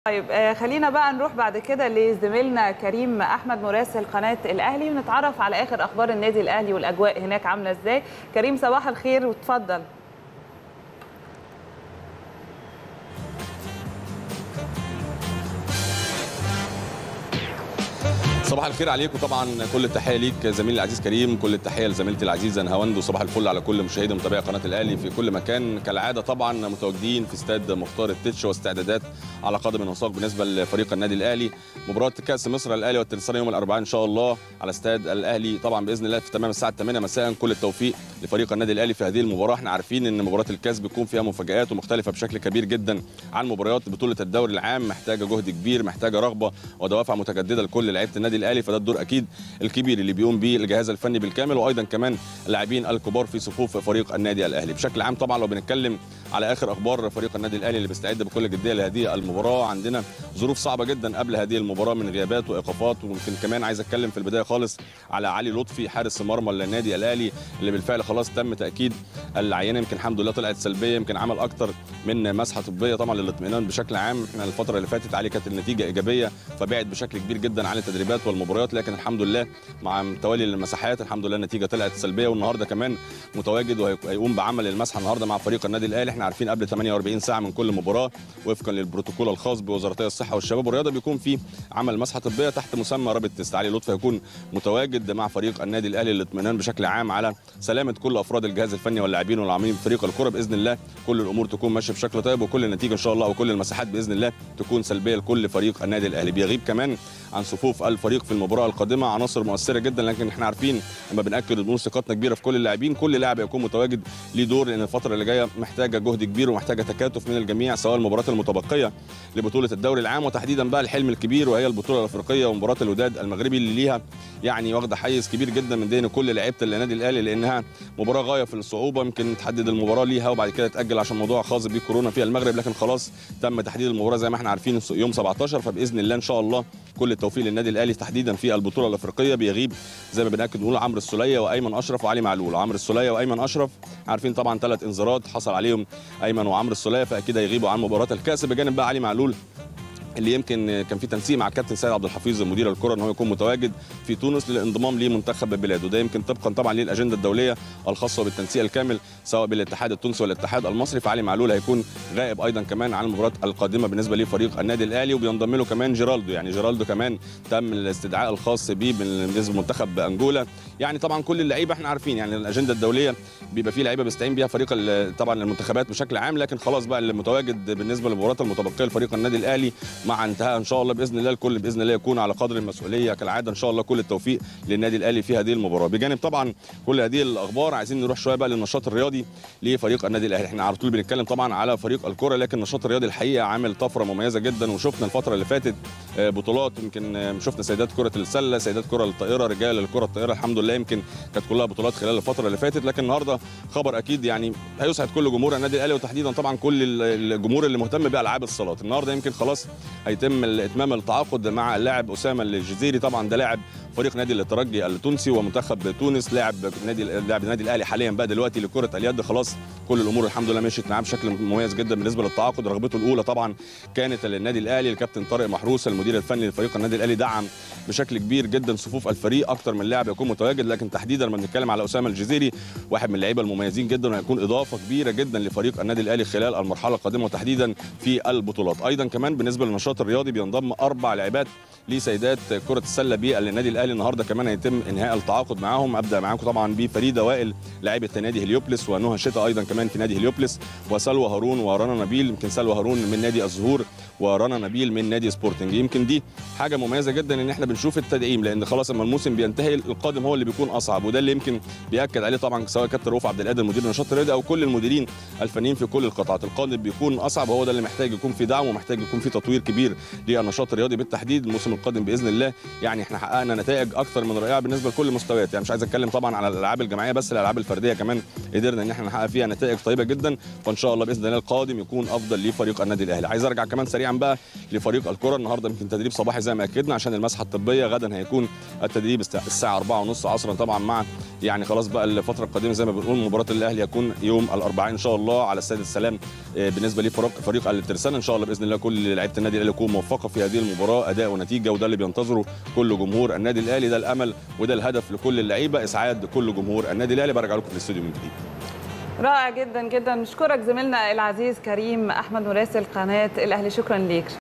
طيب آه، خلينا بقى نروح بعد كده لزميلنا كريم احمد مراسل قناه الاهلي ونتعرف على اخر اخبار النادي الاهلي والاجواء هناك عامله ازاي كريم صباح الخير وتفضل صباح الخير عليكم طبعا كل التحيه ليك زميلي العزيز كريم كل التحيه لزميلتي العزيزه نهاوند وصباح الفل على كل مشاهدي ومتابعي قناه الاهلي في كل مكان كالعاده طبعا متواجدين في استاد مختار التتش واستعدادات على قدم وساق بالنسبه لفريق النادي الاهلي مباراه كاس مصر الاهلي والترسانه يوم الاربعاء ان شاء الله على استاد الاهلي طبعا باذن الله في تمام الساعه 8 مساء كل التوفيق لفريق النادي الاهلي في هذه المباراه احنا عارفين ان مباراه الكاس بيكون فيها مفاجات ومختلفه بشكل كبير جدا عن مباريات بطوله الدوري العام محتاجه جهد كبير محتاجه رغبه ودوافع متجدده لكل لعيبه النادي الاهلي فده الدور اكيد الكبير اللي بيقوم به الجهاز الفني بالكامل وايضا كمان اللاعبين الكبار في صفوف فريق النادي الاهلي بشكل عام طبعا لو بنتكلم على اخر اخبار فريق النادي الاهلي اللي بيستعد بكل جديه لهذه المباراه عندنا ظروف صعبه جدا قبل هذه المباراه من غيابات وايقافات ويمكن كمان عايز اتكلم في البدايه خالص على علي لطفي حارس مرمى للنادي الاهلي اللي بالفعل خلاص تم تاكيد العينه يمكن الحمد لله طلعت سلبيه يمكن عمل اكتر من مسحه طبيه طبعا للاطمئنان بشكل عام احنا الفتره اللي فاتت علي كانت النتيجه ايجابيه فبعد بشكل كبير جدا عن التدريبات والمباريات لكن الحمد لله مع توالي المساحات الحمد لله النتيجه طلعت سلبيه والنهارده كمان متواجد وهيقوم بعمل المسحه النهارده مع فريق النادي الاهلي احنا عارفين قبل 48 ساعه من كل مباراه وفقا للبروتوكول الخاص بوزارتي الصحه والشباب والرياضه بيكون في عمل مسحه طبيه تحت مسمى رابط تيست علي لطفي هيكون متواجد مع فريق النادي الاهلي للاطمئنان بشكل عام على سلامه كل افراد الجهاز الفني واللاعبين والعاملين في فريق الكره باذن الله كل الامور تكون ماشيه بشكل طيب وكل النتيجه ان شاء الله وكل المساحات باذن الله تكون سلبيه لكل فريق النادي الاهلي بيغيب كمان عن صفوف الفريق في المباراه القادمه عناصر مؤثره جدا لكن احنا عارفين لما بناكد بنقول ثقتنا كبيره في كل اللاعبين كل لاعب يكون متواجد ليه دور لان الفتره اللي جايه محتاجه جهد كبير ومحتاجه تكاتف من الجميع سواء المباريات المتبقيه لبطوله الدوري العام وتحديدا بقى الحلم الكبير وهي البطوله الافريقيه ومباراه الوداد المغربي اللي ليها يعني واخده حيز كبير جدا من دين كل لعيبه النادي الاهلي لانها مباراه غايه في الصعوبه يمكن تحدد المباراه ليها وبعد كده تاجل عشان موضوع خاص بكورونا في المغرب لكن خلاص تم تحديد المباراه زي ما احنا عارفين يوم 17 فباذن الله ان شاء الله كل التوفيق للنادي الاهلي تحديدا في البطوله الافريقيه بيغيب زي ما بناكد نقول عمرو السوليه وايمن اشرف وعلي معلول عمرو السوليه وايمن اشرف عارفين طبعا ثلاث انذارات حصل عليهم ايمن وعمرو السوليه فاكيد هيغيبوا عن مباراه الكاس بجانب بقى علي معلول اللي يمكن كان في تنسيق مع الكابتن سيد عبد الحفيظ مدير الكره ان هو يكون متواجد في تونس للانضمام لمنتخب بلاده وده يمكن طبقا طبعا للاجنده الدوليه الخاصه بالتنسيق الكامل سواء بالاتحاد التونسي والاتحاد المصري فعلي معلول هيكون غائب ايضا كمان عن المباراه القادمه بالنسبه لفريق النادي الاهلي وبينضم له كمان جيرالدو يعني جيرالدو كمان تم الاستدعاء الخاص به بالنسبه لمنتخب انجولا يعني طبعا كل اللعيبه احنا عارفين يعني الاجنده الدوليه بيبقى في لعيبه بيستعين بيها فريق طبعا المنتخبات بشكل عام لكن خلاص بقى اللي متواجد بالنسبه للمباريات المتبقيه لفريق النادي الاهلي مع انتهاء ان شاء الله باذن الله الكل باذن الله يكون على قدر المسؤوليه كالعاده ان شاء الله كل التوفيق للنادي الاهلي في هذه المباراه بجانب طبعا كل هذه الاخبار عايزين نروح شويه بقى للنشاط الرياضي لفريق النادي الاهلي احنا على طول بنتكلم طبعا على فريق الكره لكن النشاط الرياضي الحقيقه عامل طفره مميزه جدا وشفنا الفتره اللي فاتت بطولات يمكن شفنا سيدات كره السله سيدات كره الطائره رجال الكره الطائره الحمد لله يمكن كانت كلها بطولات خلال الفتره اللي فاتت لكن النهارده خبر اكيد يعني هيسعد كل جمهور النادي الاهلي وتحديدا طبعا كل الجمهور اللي مهتم بالعاب الصالات النهارده يمكن خلاص هيتم اتمام التعاقد مع اللاعب اسامه الجزيري طبعا ده لاعب فريق نادي الترجي التونسي ومنتخب تونس لاعب نادي لاعب النادي الاهلي حاليا بقى دلوقتي لكره اليد خلاص كل الامور الحمد لله مشيت معاه بشكل مميز جدا بالنسبه للتعاقد رغبته الاولى طبعا كانت للنادي الاهلي الكابتن طارق محروس المدير الفني لفريق النادي الاهلي دعم بشكل كبير جدا صفوف الفريق اكتر من لاعب يكون متواجد لكن تحديدا لما بنتكلم على اسامه الجزيري واحد من اللعيبه المميزين جدا وهيكون اضافه كبيره جدا لفريق النادي الاهلي خلال المرحله القادمه وتحديدا في البطولات ايضا كمان بالنسبه للنشاط الرياضي بينضم اربع لاعبات لسيدات كره السله بالنادي الاهلي النهارده كمان هيتم انهاء التعاقد معاهم ابدا معاكم طبعا بفريده وائل لاعبه نادي هليوبلس ونهى شتا ايضا كمان في نادي هليوبلس وسلوى هارون ورنا نبيل يمكن سلوى هارون من نادي الزهور ورنا نبيل من نادي سبورتنج يمكن دي حاجه مميزه جدا ان احنا بنشوف التدعيم لان خلاص اما الموسم بينتهي القادم هو اللي بيكون اصعب وده اللي يمكن بياكد عليه طبعا سواء كابتن رؤوف عبد القادر مدير النشاط الرياضي او كل المديرين الفنيين في كل القطاعات القادم بيكون اصعب هو ده اللي محتاج يكون في دعم ومحتاج يكون في تطوير كبير للنشاط الرياضي بالتحديد الموسم القادم باذن الله يعني احنا حققنا نتائج اكثر من رائعه بالنسبه لكل المستويات يعني مش عايز اتكلم طبعا على الالعاب الجماعيه بس الالعاب الفرديه كمان قدرنا ان احنا نحقق فيها نتائج طيبه جدا فان شاء الله باذن الله القادم يكون افضل لفريق النادي الاهلي عايز ارجع كمان سريعا سريعا بقى لفريق الكره النهارده يمكن تدريب صباحي زي ما اكدنا عشان المسحه الطبيه غدا هيكون التدريب الساعه 4:30 عصرا طبعا مع يعني خلاص بقى الفتره القادمه زي ما بنقول مباراه الاهلي هيكون يوم الاربعاء ان شاء الله على استاد السلام بالنسبه لفريق فريق الترسانه ان شاء الله باذن الله كل لعيبه النادي الاهلي يكون موفقه في هذه المباراه اداء ونتيجه وده اللي بينتظره كل جمهور النادي الاهلي ده الامل وده الهدف لكل اللعيبه اسعاد كل جمهور النادي الاهلي برجع لكم في الاستوديو من جديد رائع جدا جدا نشكرك زميلنا العزيز كريم احمد مراسل قناه الاهلي شكرا ليك